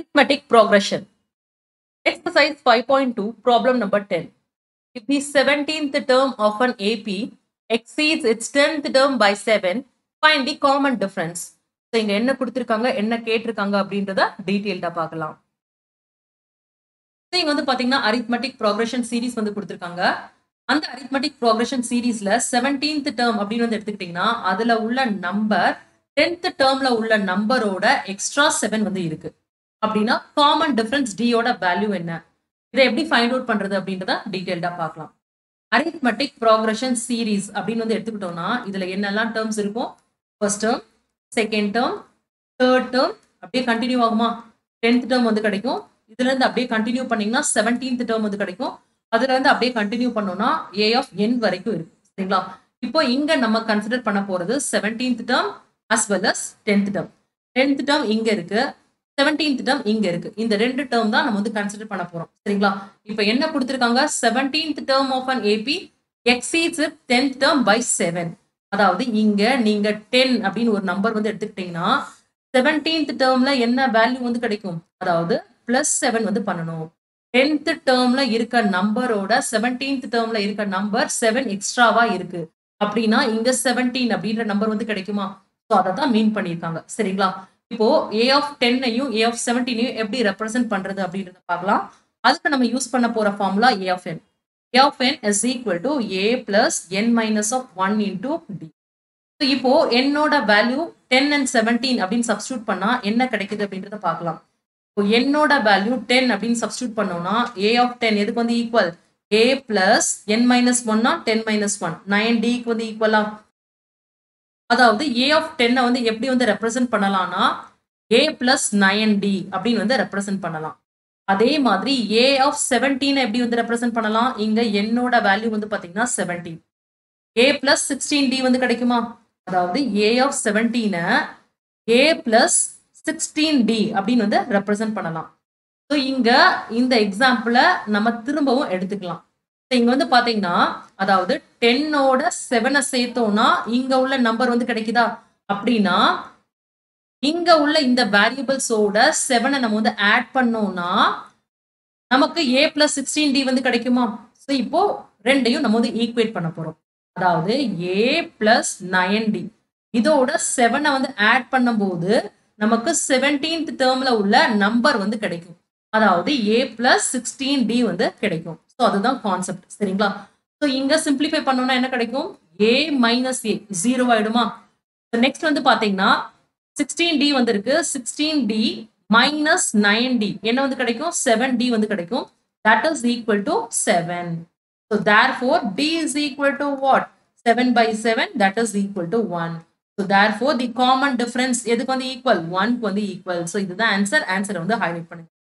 Arithmetic progression. Exercise 5.2, problem number 10. If the 17th term of an AP exceeds its 10th term by 7, find the common difference. So, இங்க என்ன கொடுத்திருக்காங்க என்ன கேட்டிருக்காங்க அப்படின்றத டீட்டெயில்டா பார்க்கலாம் So, இங்க வந்து பாத்தீங்கன்னா arithmetic progression series வந்து கொடுத்திருக்காங்க அந்த arithmetic progression சீரீஸ்ல 17th term அப்படின்னு வந்து எடுத்துக்கிட்டீங்கன்னா அதுல உள்ள நம்பர் 10th termல உள்ள நம்பரோட எக்ஸ்ட்ரா 7 வந்து இருக்கு அப்படின்னா காமன் டிஃபரன்ஸ் டி யோட வேல்யூ என்ன இதை எப்படி ஃபைண்ட் அவுட் பண்றது அப்படின்றத டீடைல்டா பார்க்கலாம் அரித்மெட்டிக் ப்ராக்ரஷன் சீரீஸ் அப்படின்னு வந்து எடுத்துக்கிட்டோம்னா இதுல என்னெல்லாம் டேர்ம்ஸ் இருக்கும் first term second term third term அப்படியே கண்டினியூ ஆகுமா டென்த் டேர்ம் வந்து கிடைக்கும் இதுல இருந்து அப்படியே கண்டினியூ பண்ணீங்கன்னா செவன்டீன்த் டேர்ம் வந்து கிடைக்கும் அதுல இருந்து அப்படியே கண்டினியூ பண்ணோம்னா ஏ ஆஃப் என் வரைக்கும் இருக்கு சரிங்களா இப்போ இங்க நம்ம கன்சிடர் பண்ண போறது seventeenth term as well as tenth term tenth term இங்க இருக்கு செவன்டீன்த் டேர்ம் இங்க இருக்கு இந்த ரெண்டு டேர்ம் தான் நம்ம வந்து கன்சிடர் பண்ண போறோம் சரிங்களா இப்போ என்ன கொடுத்திருக்காங்க seventeenth term of an AP exceeds tenth term by seven அதாவது இங்க நீங்க டென் அப்படின்னு ஒரு நம்பர் வந்து எடுத்துக்கிட்டீங்கன்னா செவன்டீன்த் டேர்ம்ல என்ன வேல்யூ வந்து கிடைக்கும் அதாவது பிளஸ் செவன் வந்து பண்ணணும் டென்த் டேர்ம்ல இருக்க நம்பரோட செவன்டீன்த் டேர்ம்ல இருக்க நம்பர் செவன் எக்ஸ்ட்ராவா இருக்கு அப்படின்னா இங்க செவன்டீன் அப்படின்ற நம்பர் வந்து கிடைக்குமா ஸோ அதை தான் மீன் பண்ணியிருக்காங்க சரிங்களா இப்போ ஏ ஆஃப் டென்னையும் ஏ ஆஃப் செவன்டீனையும் எப்படி ரெப்ரசென்ட் பண்றது அப்படின்றத பார்க்கலாம் அதுக்கு நம்ம யூஸ் பண்ண போற formula a of n a of n is equal to a plus n minus of one into d so இப்போ என்னோட வேல்யூ டென் அண்ட் செவன்டீன் அப்படின்னு சப்ஸ்டியூட் பண்ணா என்ன கிடைக்குது அப்படின்றத பார்க்கலாம் இப்போ என்னோட வேல்யூ டென் அப்படின்னு சப்ஸ்டியூட் பண்ணோம்னா ஏ ஆஃப் டென் எதுக்கு வந்து equal a plus n minus ஒன்னா டென் மைனஸ் ஒன் நைன் டிக்கு வந்து ஈக்குவலா அதாவது ஏ ஆஃப் டென்னை வந்து எப்படி வந்து ரெப்ரசென்ட் பண்ணலாம்னா ஏ பிளஸ் நைன் டி அப்படின்னு வந்து ரெப்ரசென்ட் பண்ணலாம் அதே மாதிரி ஏ ஆஃப் செவன்டீன் எப்படி வந்து ரெப்ரசென்ட் பண்ணலாம் இங்க என்னோட வேல்யூ வந்து பாத்தீங்கன்னா seventeen a plus sixteen d வந்து கிடைக்குமா அதாவது ஏ ஆஃப் செவன்டீனை ஏ பிளஸ் சிக்ஸ்டீன் டி அப்படின்னு வந்து ரெப்ரசென்ட் பண்ணலாம் ஸோ இங்க இந்த எக்ஸாம்பிளை நம்ம திரும்பவும் எடுத்துக்கலாம் இங்க வந்து பாத்தீங்கன்னா அதாவது டென்னோட செவனை சேர்த்தோம்னா இங்க உள்ள நம்பர் வந்து கிடைக்குதா அப்படின்னா இங்க உள்ள இந்த வேரியபிள்ஸோட செவனை நம்ம வந்து ஆட் பண்ணோம்னா நமக்கு ஏ பிளஸ் சிக்ஸ்டீன் டி வந்து கிடைக்குமா ஸோ இப்போ ரெண்டையும் நம்ம வந்து ஈக்குவேட் பண்ண போறோம் அதாவது ஏ பிளஸ் நயன் டி இதோட செவனை வந்து ஆட் பண்ணும்போது நமக்கு செவன்டீன்த் டேர்ம்ல உள்ள நம்பர் வந்து கிடைக்கும் அதாவது ஏ பிளஸ் சிக்ஸ்டீன் டி வந்து கிடைக்கும் ஸோ அதுதான் கான்செப்ட் சரிங்களா ஸோ இங்க சிம்பிளிஃபை பண்ணோம்னா என்ன கிடைக்கும் ஏ மைனஸ் ஏ ஜீரோ ஆயிடுமா நெக்ஸ்ட் வந்து பாத்தீங்கன்னா சிக்ஸ்டீன் டி வந்து இருக்கு sixteen d minus nine d என்ன வந்து கிடைக்கும் செவன் டி வந்து கிடைக்கும் that is equal to seven so therefore d is equal to what seven by seven that is equal to one so therefore the common difference எதுக்கு வந்து equal ஒன்க்கு வந்து equal so இதுதான் answer ஆன்சரை வந்து highlight பண்ணுங்க